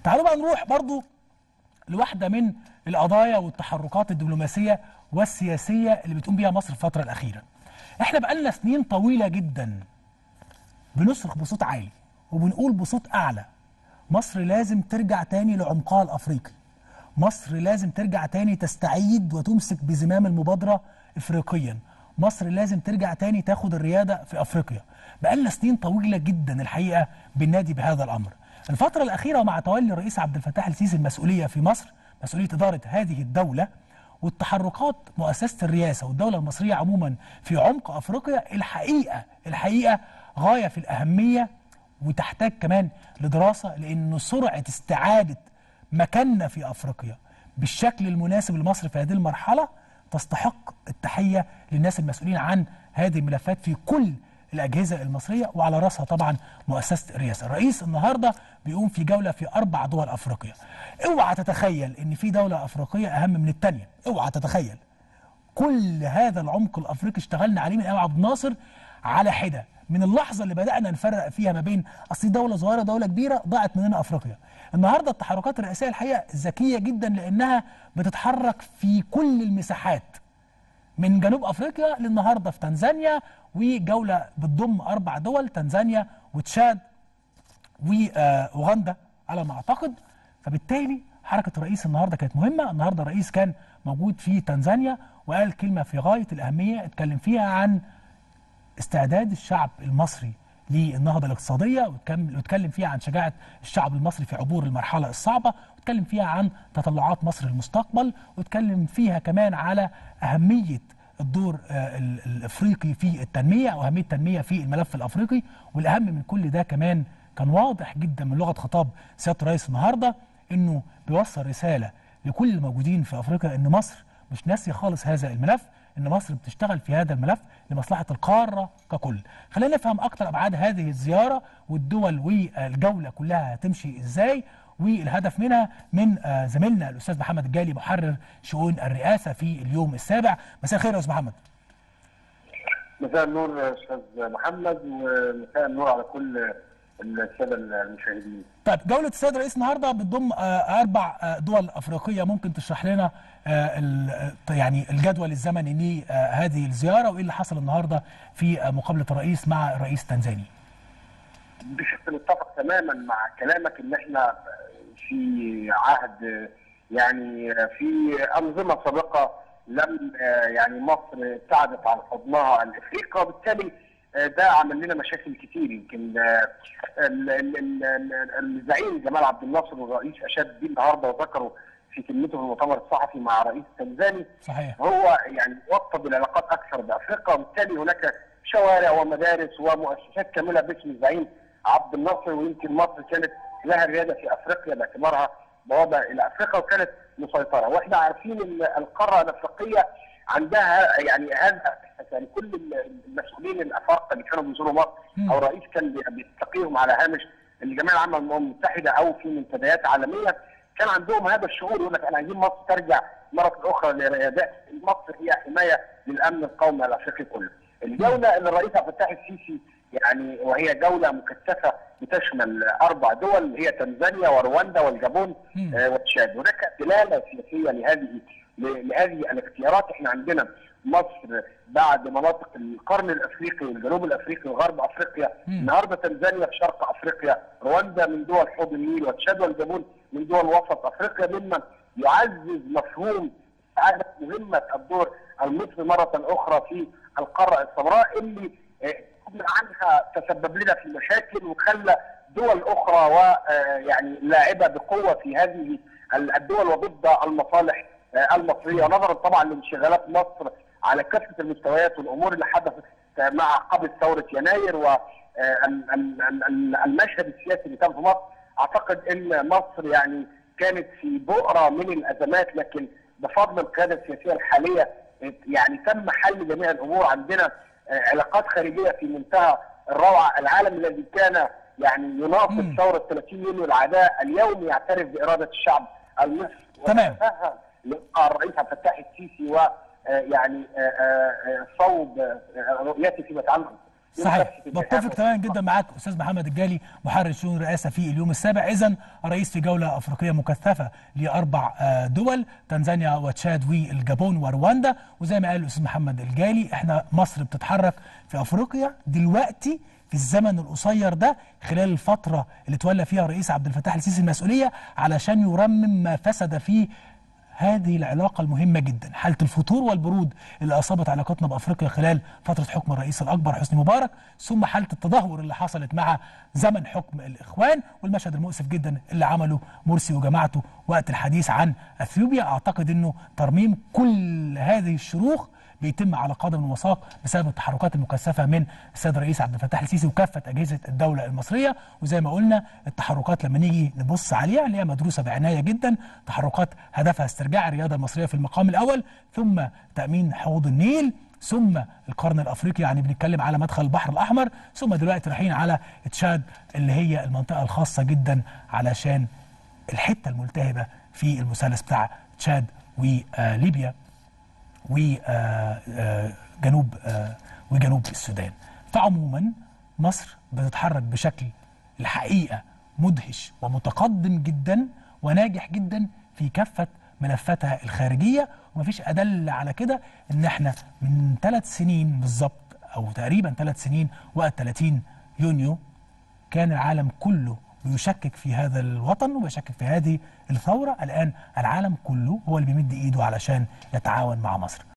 تعالوا بقى نروح برضو لواحده من القضايا والتحركات الدبلوماسيه والسياسيه اللي بتقوم بيها مصر في الفتره الاخيره. احنا بقالنا سنين طويله جدا بنصرخ بصوت عالي وبنقول بصوت اعلى مصر لازم ترجع تاني لعمقها الافريقي. مصر لازم ترجع تاني تستعيد وتمسك بزمام المبادره افريقيا. مصر لازم ترجع تاني تاخد الرياده في افريقيا. بقالنا سنين طويله جدا الحقيقه بننادي بهذا الامر. الفترة الأخيرة ومع تولي الرئيس عبد الفتاح السيسي المسؤولية في مصر مسؤولية إدارة هذه الدولة والتحركات مؤسسة الرئاسة والدولة المصرية عموما في عمق أفريقيا الحقيقة الحقيقة غاية في الأهمية وتحتاج كمان لدراسة لأن سرعة استعادة مكاننا في أفريقيا بالشكل المناسب لمصر في هذه المرحلة تستحق التحية للناس المسؤولين عن هذه الملفات في كل الاجهزه المصريه وعلى راسها طبعا مؤسسه الرئاسه، الرئيس النهارده بيقوم في جوله في اربع دول افريقيا. اوعى تتخيل ان في دوله افريقيه اهم من الثانيه، اوعى تتخيل. كل هذا العمق الافريقي اشتغلنا عليه من ايام عبد الناصر على حده، من اللحظه اللي بدانا نفرق فيها ما بين اصل دوله صغيره دوله كبيره ضاعت مننا افريقيا. النهارده التحركات الرئاسيه الحقيقه ذكيه جدا لانها بتتحرك في كل المساحات. من جنوب افريقيا للنهارده في تنزانيا وجوله بتضم اربع دول تنزانيا وتشاد واوغندا على ما اعتقد فبالتالي حركه الرئيس النهارده كانت مهمه النهارده الرئيس كان موجود في تنزانيا وقال كلمه في غايه الاهميه اتكلم فيها عن استعداد الشعب المصري للنهضه الاقتصاديه واتكلم فيها عن شجاعه الشعب المصري في عبور المرحله الصعبه واتكلم فيها عن تطلعات مصر للمستقبل واتكلم فيها كمان على اهميه الدور الافريقي في التنميه او اهميه التنميه في الملف الافريقي والاهم من كل ده كمان كان واضح جدا من لغه خطاب سياده الرئيس النهارده انه بيوصل رساله لكل الموجودين في افريقيا ان مصر مش ناسيه خالص هذا الملف ان مصر بتشتغل في هذا الملف لمصلحه القاره ككل. خلينا نفهم اكثر ابعاد هذه الزياره والدول والجوله كلها هتمشي ازاي والهدف منها من زميلنا الاستاذ محمد الجالي محرر شؤون الرئاسه في اليوم السابع. مساء الخير يا استاذ محمد. مساء النور يا استاذ محمد ومساء النور على كل الساده المشاهدين. طيب جوله السيد الرئيس النهارده بتضم اربع دول افريقيه ممكن تشرح لنا يعني الجدول الزمني لهذه الزياره وايه اللي حصل النهارده في مقابله الرئيس مع رئيس تنزانيا. بشكل اتفق تماما مع كلامك ان احنا في عهد يعني في انظمه سابقه لم يعني مصر ابتعدت عن حضنها الافريقي وبالتالي ده عمل لنا مشاكل كتير يمكن الزعيم جمال عبد الناصر والرئيس اشاد بيه النهارده وذكروا في كلمته في المؤتمر الصحفي مع رئيس تنزاني صحيح هو يعني وطد العلاقات اكثر بافريقيا وبالتالي هناك شوارع ومدارس ومؤسسات كامله باسم الزعيم عبد الناصر ويمكن مصر كانت لها الرياده في افريقيا باعتبارها بوابه الى افريقيا وكانت مسيطره واحنا عارفين ان القاره الافريقيه عندها يعني هذا يعني كل المسؤولين الافارقه اللي كانوا بيزوروا مصر او الرئيس كان بيستقيهم على هامش الجمعيه العامه للامم المتحده او في منتديات عالميه كان عندهم هذا الشعور يقول لك احنا عايزين مصر ترجع مره اخرى لريادات مصر هي حمايه للامن القومي الافريقي كله. الجوله اللي الرئيس عبد الفتاح السيسي يعني وهي جوله مكثفه بتشمل اربع دول هي تنزانيا ورواندا والجابون آه وتشاد، هناك دلاله سياسيه لهذه لهذه الاختيارات احنا عندنا مصر بعد مناطق القرن الافريقي والجنوب الافريقي وغرب افريقيا النهارده تنزانيا في شرق افريقيا رواندا من دول حوض النيل وتشاد والجابون من دول وسط افريقيا مما يعزز مفهوم استعاده مهمه الدور المصري مره اخرى في القاره السمراء اللي عنها تسبب لنا في مشاكل وخلى دول اخرى ويعني لاعبه بقوه في هذه الدول وضد المصالح المصريه نظرا طبعا لانشغالات مصر على كافه المستويات والامور اللي حدثت مع قبل ثوره يناير والمشهد السياسي اللي كان في مصر اعتقد ان مصر يعني كانت في بؤره من الازمات لكن بفضل القياده السياسيه الحاليه يعني تم حل جميع الامور عندنا علاقات خارجيه في منتهى الروعه العالم الذي كان يعني يناصر ثوره 30 يونيو العداء اليوم يعترف باراده الشعب المصري تمام لقاء الرئيس عبد الفتاح السيسي و يعني صوب رؤيته فيما يتعلق صحيح بتفق تماما جدا معاك استاذ محمد الجالي محرر شؤون الرئاسه في اليوم السابع اذا الرئيس في جوله افريقيه مكثفه لاربع آه، دول تنزانيا وتشاد والجابون ورواندا وزي ما قال الاستاذ محمد الجالي احنا مصر بتتحرك في افريقيا دلوقتي في الزمن القصير ده خلال الفتره اللي تولى فيها الرئيس عبد الفتاح السيسي المسؤوليه علشان يرمم ما فسد في هذه العلاقة المهمة جدا حالة الفتور والبرود اللي أصابت علاقتنا بأفريقيا خلال فترة حكم الرئيس الأكبر حسني مبارك ثم حالة التدهور اللي حصلت مع زمن حكم الإخوان والمشهد المؤسف جدا اللي عمله مرسي وجماعته وقت الحديث عن أثيوبيا أعتقد أنه ترميم كل هذه الشروخ بيتم على قدم وساق بسبب التحركات المكثفه من السيد الرئيس عبد الفتاح السيسي وكافه اجهزه الدوله المصريه وزي ما قلنا التحركات لما نيجي نبص عليها اللي هي مدروسه بعنايه جدا تحركات هدفها استرجاع الرياضه المصريه في المقام الاول ثم تامين حوض النيل ثم القرن الافريقي يعني بنتكلم على مدخل البحر الاحمر ثم دلوقتي رايحين على تشاد اللي هي المنطقه الخاصه جدا علشان الحته الملتهبه في المثلث بتاع تشاد وليبيا وجنوب وجنوب السودان فعموما مصر بتتحرك بشكل الحقيقه مدهش ومتقدم جدا وناجح جدا في كافه ملفاتها الخارجيه ومفيش ادل على كده ان احنا من ثلاث سنين بالظبط او تقريبا ثلاث سنين وقت 30 يونيو كان العالم كله بيشكك في هذا الوطن وبيشكك في هذه الثوره الان العالم كله هو اللي بيمد ايده علشان يتعاون مع مصر